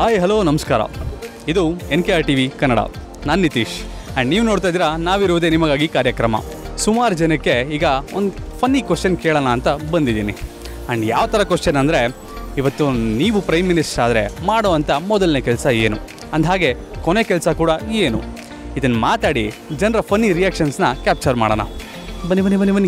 Hi hello ನಮಸ್ಕಾರ ಇದು N K R T V Kannada ನಾನು ನಿತೀಶ್ ಆ್ಯಂಡ್ ನೀವು ನೋಡ್ತಾ ಇದ್ದೀರಾ ನಾವಿರುವುದೇ ನಿಮಗಾಗಿ ಕಾರ್ಯಕ್ರಮ ಸುಮಾರು ಜನಕ್ಕೆ ಈಗ ಒಂದು ಫನ್ನಿ ಕ್ವಶನ್ ಕೇಳೋಣ ಅಂತ ಬಂದಿದ್ದೀನಿ ಆ್ಯಂಡ್ ಯಾವ ಥರ ಕ್ವಶನ್ ಅಂದರೆ ಇವತ್ತು ನೀವು ಪ್ರೈಮ್ ಮಿನಿಸ್ಟರ್ ಆದರೆ ಮಾಡುವಂಥ ಮೊದಲನೇ ಕೆಲಸ ಏನು ಅಂದಹಾಗೆ ಕೊನೆ ಕೆಲಸ ಕೂಡ ಏನು ಇದನ್ನು ಮಾತಾಡಿ ಜನರ ಫನ್ನಿ ರಿಯಾಕ್ಷನ್ಸ್ನ ಕ್ಯಾಪ್ಚರ್ ಮಾಡೋಣ ಬನ್ನಿ ಬನ್ನಿ ಬನ್ನಿ ಬನ್ನಿ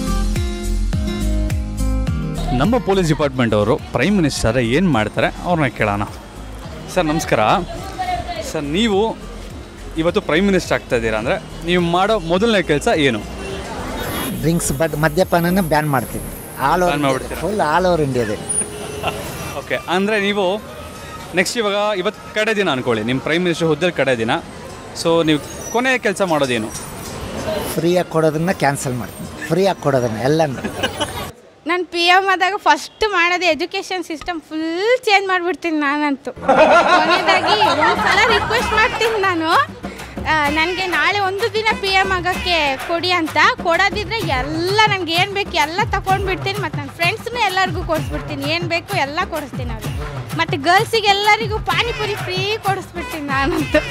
ನಮ್ಮ ಪೊಲೀಸ್ ಡಿಪಾರ್ಟ್ಮೆಂಟ್ ಅವರು ಪ್ರೈಮ್ ಮಿನಿಸ್ಟರ್ ಏನು ಮಾಡ್ತಾರೆ ಅವ್ರನ್ನ ಕೇಳೋಣ ಸರ್ ನಮಸ್ಕಾರ ಸರ್ ನೀವು ಇವತ್ತು ಪ್ರೈಮ್ ಮಿನಿಸ್ಟರ್ ಆಗ್ತಾ ಇದ್ದೀರಾ ಅಂದರೆ ನೀವು ಮಾಡೋ ಮೊದಲನೇ ಕೆಲಸ ಏನು ಡ್ರಿಂಕ್ಸ್ ಬಟ್ ಮದ್ಯಪಾನನ ಬ್ಯಾನ್ ಮಾಡ್ತೀವಿ ಆಲ್ Ban ಮಾಡ್ಬಿಡ್ತೀರಾ? ಫುಲ್ ಆಲ್ ಓವರ್ ಇಂಡಿಯಾದಲ್ಲಿ ಓಕೆ ಅಂದರೆ ನೀವು ನೆಕ್ಸ್ಟ್ ಇವಾಗ ಇವತ್ತು ಕಡೆ ದಿನ ಅಂದ್ಕೊಳ್ಳಿ ನಿಮ್ಮ ಪ್ರೈಮ್ ಮಿನಿಸ್ಟರ್ ಹುದ್ದಲ್ಲಿ ಕಡೆ ದಿನ ಸೊ ನೀವು ಕೊನೆಯ ಕೆಲಸ ಮಾಡೋದೇನು ಫ್ರೀಯಾಗಿ ಕೊಡೋದನ್ನ ಕ್ಯಾನ್ಸಲ್ ಮಾಡ್ತೀನಿ ಫ್ರೀಯಾಗಿ ಕೊಡೋದನ್ನ ಎಲ್ಲನೂ ನಾನು ಪಿ ಎಮ್ ಆದಾಗ ಫಸ್ಟ್ ಮಾಡೋದು ಎಜುಕೇಷನ್ ಸಿಸ್ಟಮ್ ಫುಲ್ ಚೇಂಜ್ ಮಾಡಿಬಿಡ್ತೀನಿ ನಾನಂತೂ ಕೊನೆಯದಾಗಿ ಒಂದ್ಸಲ ರಿಕ್ವೆಸ್ಟ್ ಮಾಡ್ತೀನಿ ನಾನು ನನಗೆ ನಾಳೆ ಒಂದು ದಿನ ಪಿ ಎಮ್ ಆಗೋಕ್ಕೆ ಕೊಡಿ ಅಂತ ಕೊಡೋದಿದ್ರೆ ಎಲ್ಲ ನನಗೆ ಏನು ಬೇಕು ಎಲ್ಲ ತಗೊಂಡ್ಬಿಡ್ತೀನಿ ಮತ್ತು ನನ್ನ ಫ್ರೆಂಡ್ಸ್ನೂ ಎಲ್ಲರಿಗೂ ಕೊಡಿಸ್ಬಿಡ್ತೀನಿ ಏನು ಬೇಕು ಎಲ್ಲ ಕೊಡಿಸ್ತೀನಿ ಅವ್ರಿಗೆ ಮತ್ತು ಗರ್ಲ್ಸಿಗೆ ಎಲ್ಲರಿಗೂ ಪಾನಿಪುರಿ ಫ್ರೀ ಕೊಡಿಸ್ಬಿಡ್ತೀನಿ ನಾನಂತೂ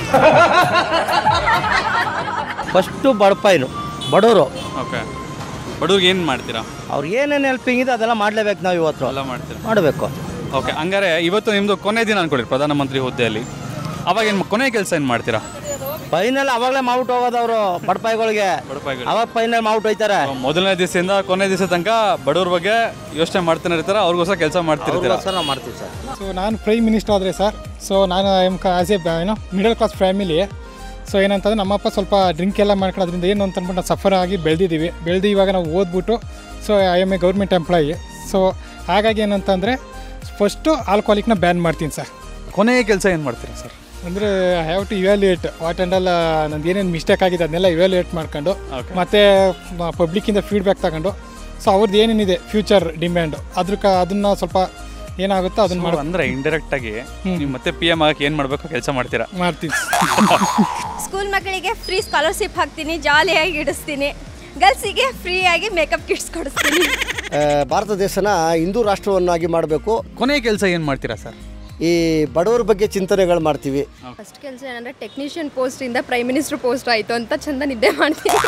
ಫಸ್ಟು ಬಡಪಾಯಿನು ಬಡವರು ಓಕೆ ಬಡವ್ರಿಗೆ ಏನು ಮಾಡ್ತೀರಾ ಅವ್ರಿಗೆ ಏನೇನು ಹೆಲ್ಪಿಂಗ್ ಇದೆ ಅದೆಲ್ಲ ಮಾಡಲೇಬೇಕು ನಾವು ಇವತ್ತು ಎಲ್ಲ ಮಾಡ್ತೀರಾ ಮಾಡಬೇಕು ಓಕೆ ಹಂಗಾರೆ ಇವತ್ತು ನಿಮ್ಮದು ಕೊನೆ ದಿನ ಅಂದ್ಕೊಳ್ಳಿ ಪ್ರಧಾನಮಂತ್ರಿ ಹುದ್ದೆಯಲ್ಲಿ ಅವಾಗ ಏನು ಕೊನೆ ಕೆಲಸ ಏನು ಮಾಡ್ತೀರಾ ಫೈನಲ್ ಅವಾಗಲೇ ಮಾಡ್ಬಿಟ್ಟು ಹೋಗೋದು ಅವರು ಬಡಪಾಯಿಗಳಿಗೆ ಬಡಪಾಯಿಗಳು. ಅವಾಗ ಫೈನಲ್ ಮಾಡ್ಬಿಟ್ಟು ಹೋಯ್ತಾರೆ ಮೊದಲನೇ ದಿವಸದಿಂದ ಕೊನೆ ದಿವಸ ತನಕ ಬಡವ್ರ ಬಗ್ಗೆ ಯೋಚನೆ ಮಾಡ್ತಾನೆ ಇರ್ತಾರೆ ಅವ್ರಿಗೋಸ್ಕರ ಕೆಲಸ ಮಾಡ್ತಿರ್ತೀರಾ ಅವ್ರಿಗೋಸ್ಕರ ನಾವು ಮಾಡ್ತೀವಿ ಸರ್ ಸೊ ನಾನು ಪ್ರೈಮ್ ಮಿನಿಸ್ಟರ್ ಆದರೆ ಸರ್ ಸೊ ನಾನು ಎಮ್ ಕ ಆಸ್ ಎ ಏನೋ ಮಿಡಲ್ ಕ್ಲಾಸ್ ಫ್ಯಾಮಿಲಿ ಸೊ ಏನಂತಂದ್ರೆ ನಮ್ಮಪ್ಪ ಸ್ವಲ್ಪ ಡ್ರಿಂಕ್ ಎಲ್ಲ ಮಾಡ್ಕೊಳ್ಳೋದ್ರಿಂದ ಏನು ಅಂತ ಅಂದ್ಬಿಟ್ಟು ನಾವು ಸಫರ್ ಆಗಿ ಬೆಳೆದಿದ್ದೀವಿ ಬೆಳೆದು ಇವಾಗ ನಾವು ಓದ್ಬಿಟ್ಟು so I am a government employee so ಹಾಗಾಗಿ ಏನಂತಂದರೆ ಫಸ್ಟು ಆಲ್ಕೋಹಾಲಿಕ್ನ ಬ್ಯಾನ್ ಮಾಡ್ತೀನಿ ಸರ್ ಕೊನೆಯ ಕೆಲಸ ಏನು ಮಾಡ್ತೀರಾ ಸರ್ ಅಂದರೆ I have to evaluate what and all ನಂದು ಏನೇನು ಮಿಸ್ಟೇಕ್ ಆಗಿದೆ ಅದನ್ನೆಲ್ಲ ಇವ್ಯಾಲ್ಯೂಯೇಟ್ ಮಾಡ್ಕೊಂಡು Okay. ಮತ್ತು ಪಬ್ಲಿಕ್ಕಿಂದ ಫೀಡ್ಬ್ಯಾಕ್ ತಗೊಂಡು ಸೊ ಅವ್ರದ್ದು ಏನೇನಿದೆ ಫ್ಯೂಚರ್ ಡಿಮ್ಯಾಂಡು ಅದ್ರ ಕ ಅದನ್ನು ಸ್ವಲ್ಪ ಏನಾಗುತ್ತೋ ಅದನ್ನು ಮಾಡಿ ಅಂದ್ರೆ ಇಂಡೈರೆಕ್ಟ್ ಆಗಿ ನೀವು ಮತ್ತೆ ಪಿ ಎಂ ಆಗಕ್ಕೆ ಏನು ಮಾಡಬೇಕು ಕೆಲಸ ಮಾಡ್ತೀರಾ ಮಾಡ್ತೀನಿ ಸ್ಕೂಲ್ ಮಕ್ಕಳಿಗೆ ಫ್ರೀ ಸ್ಕಾಲರ್ಶಿಪ್ ಹಾಕ್ತೀನಿ ಜಾಲಿಯಾಗಿ ಇಡಿಸ್ತೀನಿ ಗರ್ಲ್ಸಿಗೆ ಫ್ರೀಯಾಗಿ ಮೇಕಪ್ ಕಿಟ್ಸ್ ಕೊಡಿಸ್ತೀನಿ ಆ, ಭಾರತ ದೇಶನ ಹಿಂದೂ ರಾಷ್ಟ್ರವನ್ನಾಗಿ ಮಾಡಬೇಕು ಕೊನೆಯ ಕೆಲಸ ಏನು ಮಾಡ್ತೀರಾ ಸರ್ ಈ ಬಡವರ ಬಗ್ಗೆ ಚಿಂತನೆಗಳು ಮಾಡ್ತೀವಿ ಫಸ್ಟ್ ಕೆಲಸ ಏನಂದರೆ ಟೆಕ್ನಿಷಿಯನ್ ಪೋಸ್ಟಿಂದ ಪ್ರೈಮ್ ಮಿನಿಸ್ಟರ್ ಪೋಸ್ಟ್ ಆಯಿತು ಅಂತ ಚಂದ ನಿದ್ದೆ ಮಾಡ್ತೀನಿ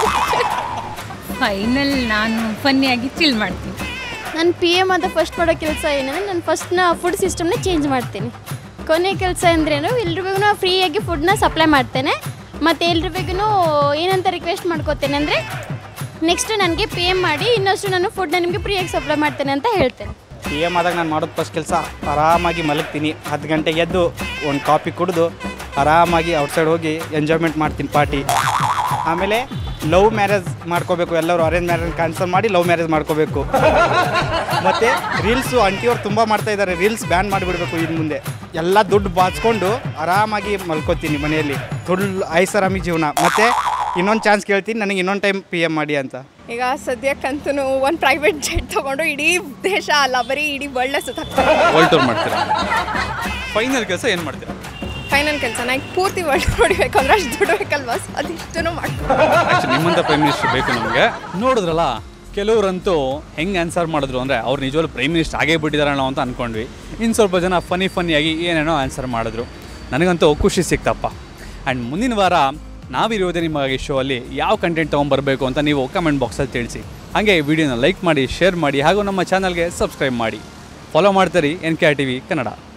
ಫೈನಲ್ ನಾನು ಫನ್ನಿಯಾಗಿ ಚಿಲ್ ಮಾಡ್ತೀನಿ ನಾನು ಪಿ ಎಮ್ ಆದ ಫಸ್ಟ್ ಮಾಡೋ ಕೆಲಸ ಏನಂದರೆ ನಾನು ಫಸ್ಟ್ನ ಫುಡ್ ಸಿಸ್ಟಮ್ನ ಚೇಂಜ್ ಮಾಡ್ತೀನಿ ಕೊನೆ ಕೆಲಸ ಅಂದ್ರೇನು ಎಲ್ರಿಗೂ ಫ್ರೀಯಾಗಿ ಫುಡ್ನ ಸಪ್ಲೈ ಮಾಡ್ತೇನೆ ಮತ್ತು ಎಲ್ರಿಗೂ ಏನಂತ ರಿಕ್ವೆಸ್ಟ್ ಮಾಡ್ಕೋತೇನೆ ಅಂದರೆ ನೆಕ್ಸ್ಟ್ ನನಗೆ ಪಿ ಎಮ್ ಮಾಡಿ ಇನ್ನಷ್ಟು ನಾನು ಫುಡ್ನ ನಿಮಗೆ ಫ್ರೀಯಾಗಿ ಸಪ್ಲೈ ಮಾಡ್ತೇನೆ ಅಂತ ಹೇಳ್ತೇನೆ ಪಿ ಎಮ್ ಆದಾಗ ನಾನು ಮಾಡೋದು ಫಸ್ಟ್ ಕೆಲಸ ಆರಾಮಾಗಿ ಮಲಗ್ತೀನಿ ಹತ್ತು ಗಂಟೆಗೆ ಎದ್ದು ಒಂದು ಕಾಫಿ ಕುಡಿದು ಆರಾಮಾಗಿ ಔಟ್ಸೈಡ್ ಹೋಗಿ ಎಂಜಾಯ್ಮೆಂಟ್ ಮಾಡ್ತೀನಿ ಪಾರ್ಟಿ ಆಮೇಲೆ ಲವ್ ಮ್ಯಾರೇಜ್ ಮಾಡ್ಕೋಬೇಕು ಎಲ್ಲರೂ ಅರೇಂಜ್ ಮ್ಯಾರೇಜ್ ಕ್ಯಾನ್ಸಲ್ ಮಾಡಿ ಲವ್ ಮ್ಯಾರೇಜ್ ಮಾಡ್ಕೋಬೇಕು ಮತ್ತು ರೀಲ್ಸು ಆಂಟಿಯವ್ರು ತುಂಬ ಮಾಡ್ತಾ ಇದ್ದಾರೆ ರೀಲ್ಸ್ ಬ್ಯಾನ್ ಮಾಡಿಬಿಡ್ಬೇಕು ಇನ್ನು ಮುಂದೆ ಎಲ್ಲ ದುಡ್ಡು ಬಾಚ್ಕೊಂಡು ಆರಾಮಾಗಿ ಮಲ್ಕೋತೀನಿ ಮನೆಯಲ್ಲಿ ಫುಲ್ ಐಷಾರಾಮಿ ಜೀವನ ಮತ್ತು ಇನ್ನೊಂದು ಚಾನ್ಸ್ ಕೇಳ್ತೀನಿ ನನಗೆ ಇನ್ನೊಂದು ಟೈಮ್ ಪಿ ಎಮ್ ಮಾಡಿ ಅಂತ ಈಗ ಸದ್ಯಕ್ಕಂತೂ ಒಂದು ಪ್ರೈವೇಟ್ ಜೆಟ್ ತೊಗೊಂಡು ಇಡೀ ದೇಶ ಅಲ್ಲ ಬರೀ ಇಡೀ ಒಳ್ಳೆ ಸುತ್ತಾಕ್ತಾರೆ ವರ್ಲ್ಡ್ ಟೂರ್ ಮಾಡ್ತೀರಾ ಫೈನಲ್ ಕೆಲಸ ಏನು ಮಾಡ್ತೀರಾ ಫೈನಲ್ ಕೆಲಸ ನನಗೆ ಪೂರ್ತಿ ವರ್ಲ್ಡ್ ನೋಡಬೇಕು ಅಂದ್ರೆ ಅಷ್ಟು ದುಡ್ಡು ಬೇಕಲ್ವಾ ಅದಿಷ್ಟೂ ಮಾಡ್ತೀನಿ Actually, ನಿಮ್ಮಂಥ ಪ್ರೈಮ್ ಮಿನಿಸ್ಟರ್ ಬೇಕು ನಮಗೆ ನೋಡಿದ್ರಲ್ಲ ಕೆಲವರಂತೂ ಹೆಂಗೆ ಆನ್ಸರ್ ಮಾಡಿದ್ರು ಅಂದರೆ ಅವ್ರು ನಿಜವಾಗ್ಲೂ ಪ್ರೈಮ್ ಮಿನಿಸ್ಟರ್ ಆಗೇ ಬಿಟ್ಟಿದಾರಲ್ಲ ಅಂತ ಅಂದ್ಕೊಂಡ್ವಿ ಇನ್ನು ಸ್ವಲ್ಪ ಜನ ಫನಿ ಫನ್ನಿಯಾಗಿ ಏನೇನೋ ಆನ್ಸರ್ ಮಾಡಿದ್ರು ನನಗಂತೂ ಖುಷಿ ಸಿಕ್ತಪ್ಪ ಆ್ಯಂಡ್ ಮುಂದಿನ ವಾರ ನಾವಿರೋದೇ ನಿಮಗೆ ಶೋ ಅಲ್ಲಿ ಯಾವ ಕಂಟೆಂಟ್ ತೊಗೊಂಬರ್ಬೇಕು ಅಂತ ನೀವು ಕಮೆಂಟ್ ಬಾಕ್ಸಲ್ಲಿ ತಿಳಿಸಿ ಹಾಗೆ ವಿಡಿಯೋನ ಲೈಕ್ ಮಾಡಿ ಶೇರ್ ಮಾಡಿ ಹಾಗೂ ನಮ್ಮ ಚಾನಲ್ಗೆ ಸಬ್ಸ್ಕ್ರೈಬ್ ಮಾಡಿ ಫಾಲೋ ಮಾಡ್ತೀರಿ N K R T V Kannada